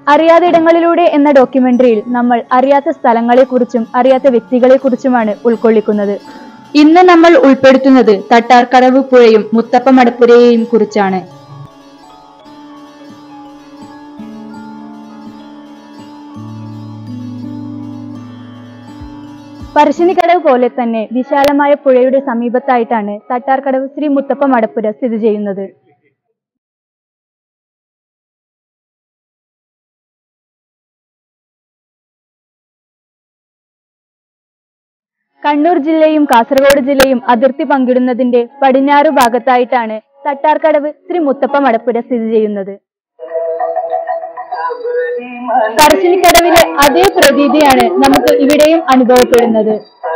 അറിയാതെ ഇടങ്ങളിലൂടെ എന്ന ഡോക്യുമെന്ററിയിൽ നമ്മൾ അറിയാത്ത സ്ഥലങ്ങളെക്കുറിച്ചും അറിയാത്ത വ്യക്തികളെക്കുറിച്ചുമാണ് ഉൾക്കൊള്ളിക്കുന്നത് ഇന്ന് നമ്മൾ ഉൾപ്പെടുത്തുന്നത് തട്ടാർക്കടവ് പുഴയും മുത്തപ്പ മടപ്പുരയെയും കുറിച്ചാണ് പറശ്ശിനിക്കടവ് പോലെ തന്നെ വിശാലമായ പുഴയുടെ സമീപത്തായിട്ടാണ് തട്ടാർക്കടവ് ശ്രീ മുത്തപ്പ മടപ്പുര സ്ഥിതി ചെയ്യുന്നത് കണ്ണൂർ ജില്ലയും കാസർഗോഡ് ജില്ലയും അതിർത്തി പങ്കിടുന്നതിന്റെ പടിഞ്ഞാറു ഭാഗത്തായിട്ടാണ് തട്ടാർക്കടവ് ശ്രീ മുത്തപ്പ മടപ്പുര സ്ഥിതി ചെയ്യുന്നത് പറശ്ശിനിക്കടവിലെ അതേ പ്രതീതിയാണ് നമുക്ക് ഇവിടെയും അനുഭവപ്പെടുന്നത്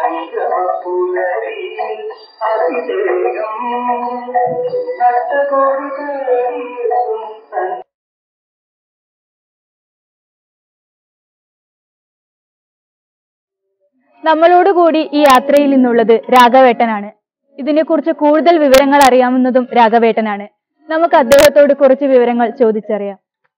നമ്മളോടുകൂടി ഈ യാത്രയിൽ നിന്നുള്ളത് രാഘവേട്ടനാണ് ഇതിനെക്കുറിച്ച് കൂടുതൽ വിവരങ്ങൾ അറിയാവുന്നതും രാഘവേട്ടനാണ് നമുക്ക് അദ്ദേഹത്തോട് കുറച്ച് വിവരങ്ങൾ ചോദിച്ചറിയാം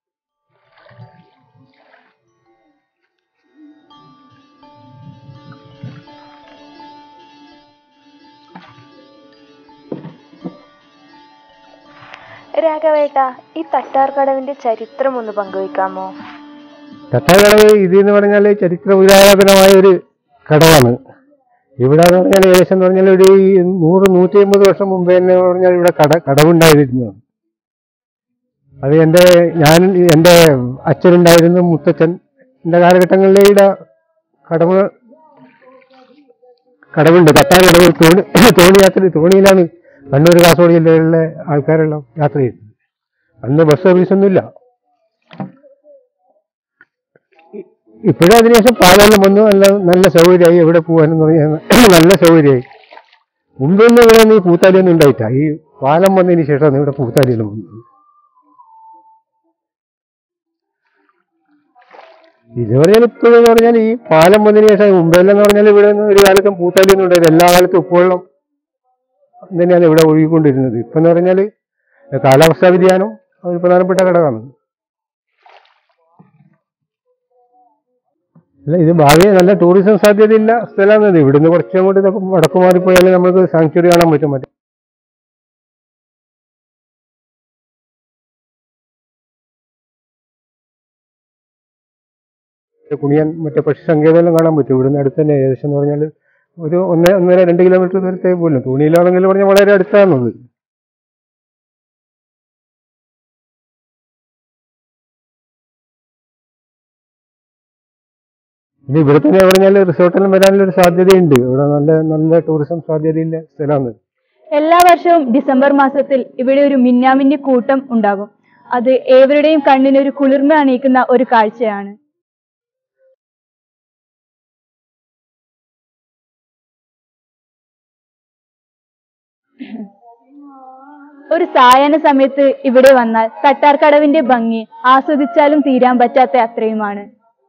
രാഘവേട്ട ഈ തട്ടാർക്കടവിന്റെ ചരിത്രം ഒന്ന് പങ്കുവെക്കാമോ തട്ടാകടവ് ഇത് എന്ന് പറഞ്ഞാൽ ചരിത്ര പുരാതനമായ ഒരു കടവാണ് ഇവിടെ എന്ന് പറഞ്ഞാൽ ഏകദേശം എന്ന് പറഞ്ഞാൽ ഒരു ഈ നൂറ് നൂറ്റി അമ്പത് വർഷം മുമ്പേ തന്നെ പറഞ്ഞാൽ ഇവിടെ കട കടവുണ്ടായിരുന്നു അത് എൻ്റെ ഞാൻ എൻ്റെ അച്ഛനുണ്ടായിരുന്നു മുത്തച്ഛൻ എൻ്റെ കാലഘട്ടങ്ങളിലെ ഇവിടെ കടവ് കടവുണ്ട് തട്ടാകടവ് തോണി തോണി യാത്ര തോണിയിലാണ് കണ്ണൂർ കാസർഗോഡ് ജില്ലകളിലെ ആൾക്കാരെല്ലാം യാത്ര ചെയ്യുന്നത് അന്ന് ബസ് സർവീസ് ഒന്നുമില്ല ഇപ്പോഴും അതിനുശേഷം പാലെല്ലാം വന്നു നല്ല നല്ല സൗകര്യമായി എവിടെ പോകാനെന്ന് പറഞ്ഞാൽ നല്ല സൗകര്യമായി മുമ്പൊന്നും ഇവിടെ ഒന്നും ഈ പൂത്താലിയൊന്നും ഉണ്ടായിട്ടാ ഈ പാലം വന്നതിന് ശേഷമാണ് ഇവിടെ പൂത്താലിയെല്ലാം വന്നത് ഇത് പറഞ്ഞാൽ ഇപ്പോഴെന്ന് പറഞ്ഞാൽ ഈ പാലം വന്നതിന് ശേഷം മുമ്പെല്ലാം എന്ന് പറഞ്ഞാൽ ഇവിടെ ഒന്നും ഒരു കാലത്തും പൂത്താലിയൊന്നും ഉണ്ടായില്ല എല്ലാ കാലത്തും ഉപ്പുവെള്ളം തന്നെയാണ് ഇവിടെ ഒഴുകിക്കൊണ്ടിരുന്നത് ഇപ്പം എന്ന് പറഞ്ഞാൽ കാലാവസ്ഥാ വ്യതിയാനം ഒരു പ്രധാനപ്പെട്ട ഘടകമാണ് അല്ല ഇത് ഭാവിയെ നല്ല ടൂറിസം സാധ്യതയില്ല സ്ഥലമാണ് ഇവിടുന്ന് കുറച്ച് അങ്ങോട്ട് ഇതൊക്കെ വടക്ക് മാറിപ്പോയാൽ നമുക്ക് സാങ്ച്വറി കാണാൻ പറ്റും മറ്റേ കുണിയാൻ മറ്റേ പക്ഷി സങ്കേതമെല്ലാം കാണാൻ പറ്റും ഇവിടുന്ന് അടുത്ത് തന്നെ ഏകദേശം എന്ന് പറഞ്ഞാൽ ഒരു ഒന്ന് ഒന്നര രണ്ട് കിലോമീറ്റർ ദൂരത്തേക്ക് പോലും തുണിയിലാണെങ്കിൽ പറഞ്ഞാൽ വളരെ അടുത്താണുള്ളത് ഇനി ഇവിടെ തന്നെ പറഞ്ഞാൽ റിസോർട്ടെല്ലാം വരാനുള്ള ഒരു സാധ്യതയുണ്ട് ഇവിടെ നല്ല നല്ല ടൂറിസം സാധ്യതയുള്ള സ്ഥലമാണ് എല്ലാ വർഷവും ഡിസംബർ മാസത്തിൽ ഇവിടെ ഒരു മിന്നാമിന്നി കൂട്ടം ഉണ്ടാകും അത് ഏവരുടെയും കണ്ണിന് ഒരു കുളിർമ അണിയിക്കുന്ന ഒരു കാഴ്ചയാണ് ഒരു സായാഹ്ന സമയത്ത് ഇവിടെ വന്നാൽ തട്ടാർക്കടവിന്റെ ഭംഗി ആസ്വദിച്ചാലും തീരാൻ പറ്റാത്ത അത്രയുമാണ്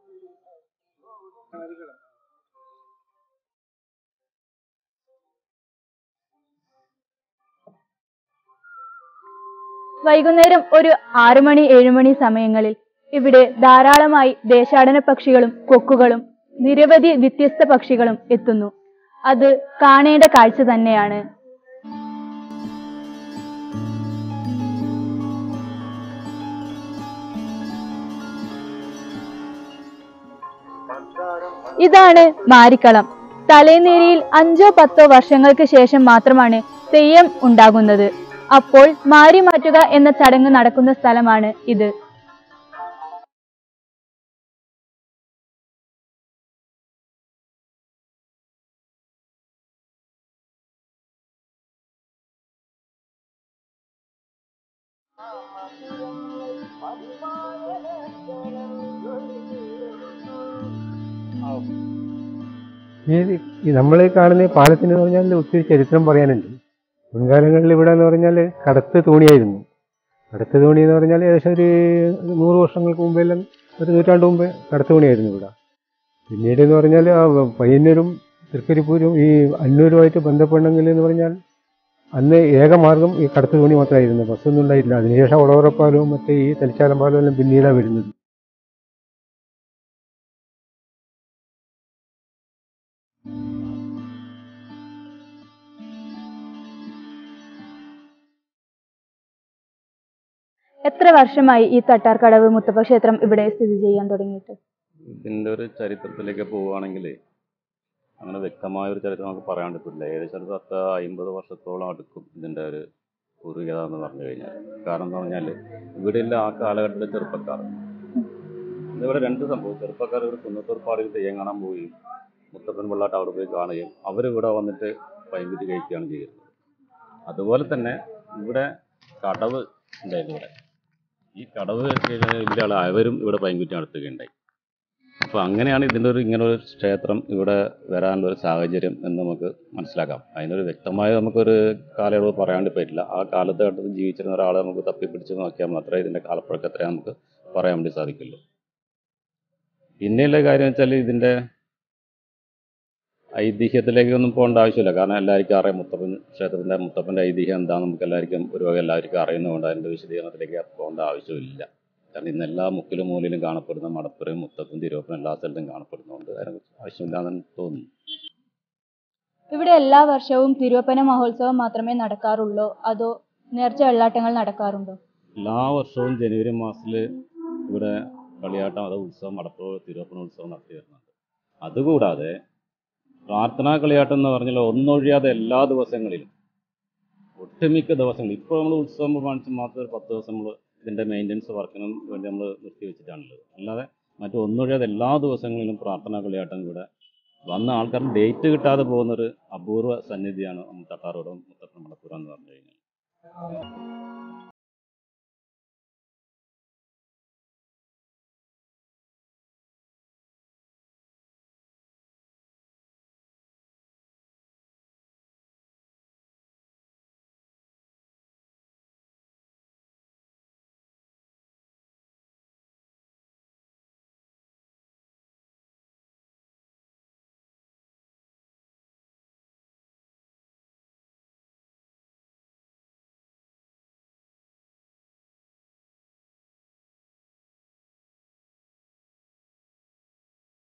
വൈകുന്നേരം ഒരു ആറു മണി ഏഴുമണി സമയങ്ങളിൽ ഇവിടെ ധാരാളമായി ദേശാടന പക്ഷികളും കൊക്കുകളും നിരവധി വ്യത്യസ്ത പക്ഷികളും എത്തുന്നു അത് കാണേണ്ട കാഴ്ച തന്നെയാണ് ഇതാണ് മാരിക്കളം തലേനേരിയിൽ അഞ്ചോ പത്തോ വർഷങ്ങൾക്ക് ശേഷം മാത്രമാണ് തെയ്യം ഉണ്ടാകുന്നത് അപ്പോൾ മാരി മാറ്റുക എന്ന ചടങ്ങ് നടക്കുന്ന സ്ഥലമാണ് ഇത് ഈ നമ്മൾ കാണുന്ന ഈ പാലത്തിന് പറഞ്ഞാൽ ഒത്തിരി ചരിത്രം പറയാനുണ്ട് മുൻകാലങ്ങളിൽ ഇവിടെ എന്ന് പറഞ്ഞാൽ കടത്ത് തോണിയായിരുന്നു കടത്ത് തോണി എന്ന് പറഞ്ഞാൽ ഏകദേശം ഒരു നൂറ് വർഷങ്ങൾക്ക് മുമ്പെല്ലാം ഒരു നൂറ്റാണ്ട് മുമ്പേ കടത്ത് തോണിയായിരുന്നു ഇവിടെ പിന്നീട് എന്ന് പറഞ്ഞാൽ ആ പയ്യന്നൂരും തൃക്കരിപ്പൂരും ഈ അന്നൂരുമായിട്ട് ബന്ധപ്പെടണമെങ്കിൽ എന്ന് പറഞ്ഞാൽ അന്ന് ഏകമാർഗം ഈ കടത്ത് തോണി മാത്രമായിരുന്നു ബസ്സൊന്നും ഉണ്ടായിട്ടില്ല അതിനുശേഷം ഒളവറപ്പാലവും മറ്റേ ഈ തലിച്ചാലം പാലവും എല്ലാം പിന്നീടാണ് വരുന്നത് എത്ര വർഷമായി ഈ തട്ടാർക്കടവ് മുത്തപ്പ ക്ഷേത്രം ഇവിടെ സ്ഥിതി ചെയ്യാൻ തുടങ്ങിയിട്ട് ഇതിൻ്റെ ഒരു ചരിത്രത്തിലേക്ക് പോവുകയാണെങ്കിൽ അങ്ങനെ വ്യക്തമായ ഒരു ചരിത്രം നമുക്ക് പറയാൻ പറ്റില്ല ഏകദേശം ഒരു പത്ത് അമ്പത് വർഷത്തോളം അടുക്കും ഇതിൻ്റെ ഒരു പൂർവികത എന്ന് പറഞ്ഞു കഴിഞ്ഞാൽ കാരണം എന്ന് പറഞ്ഞാൽ ഇവിടെയുള്ള ആ കാലഘട്ടത്തിലെ ചെറുപ്പക്കാർ ഇതിവിടെ രണ്ട് സംഭവം ചെറുപ്പക്കാർ ഇവിടെ കുന്നത്തൂർപ്പാടിൽ തെയ്യം കാണാൻ പോവുകയും മുത്തപ്പൻ വെള്ളാട്ട് അവിടെ പോയി കാണുകയും അവരിവിടെ വന്നിട്ട് പൈൻകുറ്റി കഴിക്കുകയാണ് ചെയ്യുന്നത് അതുപോലെ തന്നെ ഇവിടെ കടവ് ഉണ്ടായിരുന്നു ഇവിടെ ഈ കടവ് ഇല്ല ആൾ അവരും ഇവിടെ പൈൻകുറ്റി നടത്തുകയുണ്ടായി അപ്പോൾ അങ്ങനെയാണ് ഇതിൻ്റെ ഒരു ഇങ്ങനെ ഒരു ക്ഷേത്രം ഇവിടെ വരാനുള്ള ഒരു സാഹചര്യം എന്ന് നമുക്ക് മനസ്സിലാക്കാം അതിനൊരു വ്യക്തമായ നമുക്കൊരു കാലയളവ് പറയാണ്ട് പറ്റില്ല ആ കാലത്ത് ഘട്ടത്തിൽ ജീവിച്ചിരുന്ന ഒരാളെ നമുക്ക് തപ്പിപ്പിടിച്ച് നോക്കിയാൽ മാത്രമേ ഇതിൻ്റെ കാലപ്പഴക്കം എത്രയാണ് നമുക്ക് പറയാൻ വേണ്ടി സാധിക്കുള്ളൂ പിന്നെയുള്ള കാര്യം വെച്ചാൽ ഇതിൻ്റെ ഐതിഹ്യത്തിലേക്കൊന്നും പോകേണ്ട ആവശ്യമില്ല കാരണം എല്ലാവർക്കും അറിയാം മുത്തപ്പൻ ക്ഷേത്രത്തിൻ്റെ മുത്തപ്പൻ്റെ ഐതിഹ്യം എന്താണെന്ന് നമുക്ക് എല്ലാവർക്കും ഒരു വക എല്ലാവർക്കും അറിയുന്നതുകൊണ്ട് അതിൻ്റെ വിശദീകരണത്തിലേക്ക് പോകേണ്ട ആവശ്യമില്ല കാരണം ഇന്ന് എല്ലാ മുക്കിലും മൂലയിലും കാണപ്പെടുന്ന മടപ്പുറയും മുത്തപ്പൻ തിരുവപ്പനും എല്ലാ സ്ഥലത്തും കാണപ്പെടുന്നതുകൊണ്ട് അതിനെക്കുറിച്ച് ആവശ്യമില്ലാന്ന് തോന്നുന്നു ഇവിടെ എല്ലാ വർഷവും തിരുവപ്പന മഹോത്സവം മാത്രമേ നടക്കാറുള്ളൂ അതോ നേർച്ച വെള്ളാട്ടങ്ങൾ നടക്കാറുണ്ടോ എല്ലാ വർഷവും ജനുവരി മാസത്തിൽ ഇവിടെ കളിയാട്ടം അത് ഉത്സവം മടപ്പുറ തിരുവപ്പന ഉത്സവം നടത്തി വരുന്നുണ്ട് അതുകൂടാതെ പ്രാർത്ഥനാ കളിയാട്ടം എന്ന് പറഞ്ഞാൽ ഒന്നൊഴിയാതെ എല്ലാ ദിവസങ്ങളിലും ഒട്ടുമിക്ക ദിവസങ്ങളിൽ ഇപ്പോൾ നമ്മൾ ഉത്സവം കാണിച്ച് മാത്രം ഒരു പത്ത് ദിവസം നമ്മൾ ഇതിൻ്റെ മെയിൻ്റനൻസ് വർക്കിനും വേണ്ടി നമ്മൾ നിർത്തി വെച്ചിട്ടാണുള്ളത് അല്ലാതെ മറ്റു ഒന്നൊഴിയാതെ എല്ലാ ദിവസങ്ങളിലും പ്രാർത്ഥനാ കളിയാട്ടം ഇവിടെ വന്ന ആൾക്കാർക്ക് ഡേറ്റ് കിട്ടാതെ പോകുന്നൊരു അപൂർവ സന്നിധിയാണ് നമ്മൾ തട്ടാറോടും മുത്തപ്പൻ മടപ്പുറം എന്ന് പറഞ്ഞു കഴിഞ്ഞാൽ